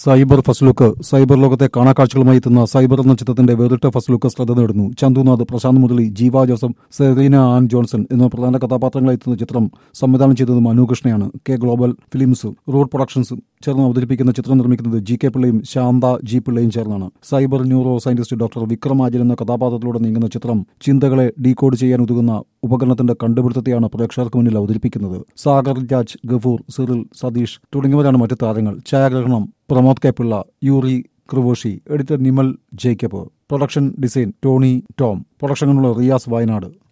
cyber first look cyber ലോകത്തെ കാണാക്കാഴ്ചകളുമായി എത്തുന്ന cyber എന്ന ചിത്രത്തിന്റെ വേറിട്ട ഫസ്റ്റ് ലുക്ക് ശ്രദ്ധ നേടുന്നു ചന്തുനാഥ് പ്രശാന്ത് മുരളി ജീവ ജോസഫ് സെറീന ആൻ ജോൺസൺ എന്ന പ്രധാന കഥാപാത്രങ്ങളായി എത്തുന്ന ചിത്രം സംവിധാനം ചെയ്തത് മനു കൃഷ്ണയാണ് കെ ഗ്ലോബൽ ഫിലിംസ് റോഡ് പ്രൊഡക്ഷൻസും ചേർന്ന് അവതരിപ്പിക്കുന്ന ചിത്രം നിർമ്മിക്കുന്നത് ജി കെ പിള്ളയും ശാന്ത ജി പിള്ളയും ചേർന്നാണ് cyber neuro scientist doctor Vikram Ajal എന്ന കഥാപാത്രത്തിലൂടെ നീങ്ങുന്ന ചിത്രം ചിന്തകളെ ഡീകോഡ് ചെയ്യാൻ ഉതകുന്ന ഉപകരണത്തിന്റെ കണ്ടുപിടുത്തത്തെയാണ് പ്രേക്ഷകർക്ക് മുന്നിൽ അവതരിപ്പിക്കുന്നത് സാഗർ രാജ് ഗഫൂർ സിറിൽ സതീഷ് തുടങ്ങിയവരാണ് മറ്റ് താരങ്ങൾ ഛായാഗ്രഹണം Pramod K Pillai Yuri Krivoshey editor Nimal Jacob production design Tony Tom പ്രൊഡക്ഷനുള്ള റിയാസ് വയനാട്